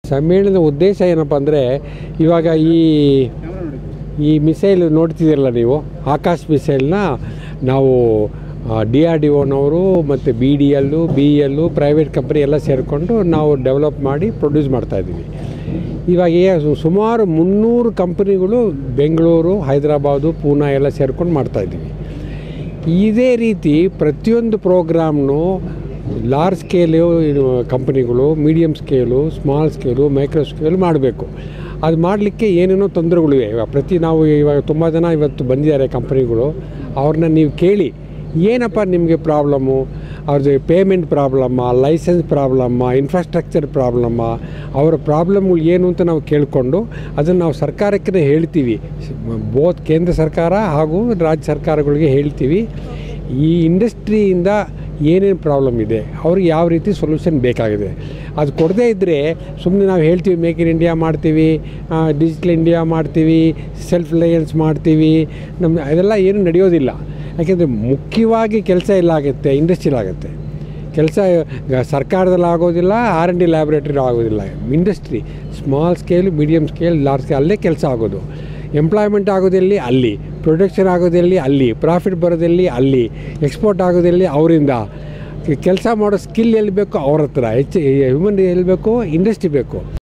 ಸಮ್ಮೇಳನದ ಉದ್ದೇಶ ಏನಪ್ಪ ಅಂದರೆ ಇವಾಗ ಈ ಈ ಮಿಸೈಲ್ ನೋಡ್ತಿದ್ದೀರಲ್ಲ ನೀವು ಆಕಾಶ್ ಮಿಸೈಲ್ನ ನಾವು ಡಿ ಆರ್ ಡಿ ಒನವರು ಮತ್ತು B D L B L private company ಎಲ್ಲ ಸೇರಿಕೊಂಡು ನಾವು ಡೆವಲಪ್ ಮಾಡಿ ಪ್ರೊಡ್ಯೂಸ್ ಮಾಡ್ತಾಯಿದ್ದೀವಿ ಇವಾಗ ಏ- ಸು- ಸುಮಾರು ಮುನ್ನೂರು ಕಂಪ್ನಿಗಳು ಬೆಂಗಳೂರು ಹೈದರಾಬಾದು ಪೂನಾ ಎಲ್ಲ ಸೇರ್ಕೊಂಡು ಮಾಡ್ತಾಯಿದ್ದೀವಿ ಇದೇ ರೀತಿ ಪ್ರತಿಯೊಂದು ಪ್ರೋಗ್ರಾಮ್ನು ಲಾರ್ಜ್ ಸ್ಕೇಲು ಕಂಪ್ನಿಗಳು medium scale small scale micro scale ಮಾಡಬೇಕು ಅದು ಮಾಡಲಿಕ್ಕೆ ಏನೇನೋ ತೊಂದರೆಗಳಿವೆ ಇವಾಗ ಪ್ರತಿ ನಾವು ಇವಾಗ ತುಂಬ ಜನ ಇವತ್ತು ಬಂದಿದ್ದಾರೆ ಕಂಪ್ನಿಗಳು ಅವ್ರನ್ನ ನೀವು ಕೇಳಿ ಏನಪ್ಪ ನಿಮಗೆ ಪ್ರಾಬ್ಲಮ್ಮು ಅವ್ರದ್ದು payment problem license problem infrastructure problem ಅವರ ಪ್ರಾಬ್ಲಮ್ಗಳು ಏನು ಅಂತ ನಾವು ಕೇಳಿಕೊಂಡು ಅದನ್ನು ನಾವು ಸರ್ಕಾರಕ್ಕೆ ಹೇಳ್ತೀವಿ ಬೋತ್ ಕೇಂದ್ರ ಸರ್ಕಾರ ಹಾಗೂ ರಾಜ್ಯ ಸರ್ಕಾರಗಳಿಗೆ ಹೇಳ್ತೀವಿ ಈ ಇಂಡಸ್ಟ್ರಿಯಿಂದ ಏನೇನು ಪ್ರಾಬ್ಲಮ್ ಇದೆ ಅವ್ರಿಗೆ ಯಾವ ರೀತಿ ಸೊಲ್ಯೂಷನ್ ಬೇಕಾಗಿದೆ ಅದು ಕೊಡದೇ ಇದ್ದರೆ ಸುಮ್ಮನೆ ನಾವು ಹೇಳ್ತೀವಿ ಮೇಕ್ ಇನ್ ಇಂಡಿಯಾ ಮಾಡ್ತೀವಿ ಡಿಜಿಟಲ್ ಇಂಡಿಯಾ ಮಾಡ್ತೀವಿ ಸೆಲ್ಫ್ ರಿಲಯನ್ಸ್ ಮಾಡ್ತೀವಿ ನಮ್ಮ ಅದೆಲ್ಲ ಏನು ನಡೆಯೋದಿಲ್ಲ ಯಾಕೆಂದರೆ ಮುಖ್ಯವಾಗಿ ಕೆಲಸ ಎಲ್ಲ ಆಗುತ್ತೆ ಇಂಡಸ್ಟ್ರಿಲ್ ಆಗುತ್ತೆ ಕೆಲಸ ಸರ್ಕಾರದಲ್ಲಿ ಆಗೋದಿಲ್ಲ ಆರ್ ಎನ್ ಡಿ ಲ್ಯಾಬ್ರೇಟ್ರಿ ಆಗೋದಿಲ್ಲ industry small scale medium scale large scale ಅಲ್ಲೇ ಕೆಲಸ ಆಗೋದು ಎಂಪ್ಲಾಯ್ಮೆಂಟ್ ಆಗೋದೆಲ್ಲಿ ಅಲ್ಲಿ ಪ್ರೊಡಕ್ಷನ್ ಆಗೋದೆಲ್ಲಿ ಅಲ್ಲಿ ಪ್ರಾಫಿಟ್ ಬರೋದೆಲ್ಲಿ ಅಲ್ಲಿ ಎಕ್ಸ್ಪೋರ್ಟ್ ಆಗೋದೆಲ್ಲಿ ಅವರಿಂದ ಕೆಲಸ ಮಾಡೋ ಸ್ಕಿಲ್ ಎಲ್ಲಿ ಬೇಕೋ ಅವ್ರ ಹತ್ರ ಹೆಚ್ಚು ಹ್ಯೂಮನ್ ಎಲ್ಲಿ ಬೇಕೋ ಇಂಡಸ್ಟ್ರಿ ಬೇಕು